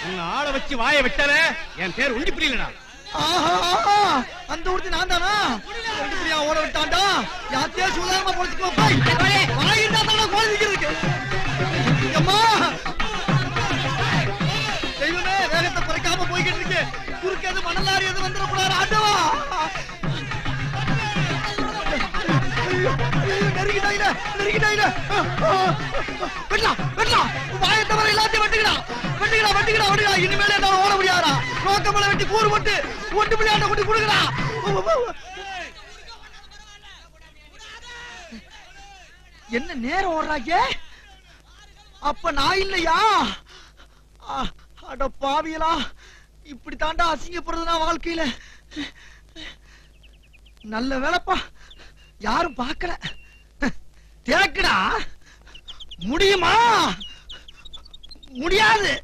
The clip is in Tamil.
உன்னை ஆள வச்சு வாய விட்டல என் பேர் உண்டி புரியலடா ஆஹா அந்த ஊர்த்தி நான் தானா எப்படியா ஓட விட்டான்டா யாத்தியா சுதாரமா பொழைச்சுக்கோ போய் வாயிட்டா தான் கோழி நிக்கிறதுக்கு அம்மா தெய்வமே வேகத்தை குறைக்காம போய்கிட்டு இருக்கு குறுக்கு எது மணல் லாரி எது வந்துடக்கூடாது ஆண்டவா ஐயோ, ஐயோ, நெருங்கிட்டாங்க நெருங்கிட்டாங்க வெட்டலாம் வெட்டலாம் வாயை தவிர எல்லாத்தையும் வெட்டுக்கடா வெட்டுக்கடா வெட்டுக்கடா வெட்டுக்கடா இனிமேல என்னால ஓட முடியாதா நோக்கமலை வெட்டி கூறு போட்டு ஒட்டு பிள்ளையாண்ட கொண்டு கொடுக்கடா என்ன நேரம் ஓடுறாங்க அப்ப நான் இல்லையா ஆ, அட பாவியலா இப்படி தாண்டா அசிங்கப்படுறது நான் வாழ்க்கையில நல்ல வேலைப்பா யாரும் பார்க்கல தேக்குடா முடியுமா முடியாது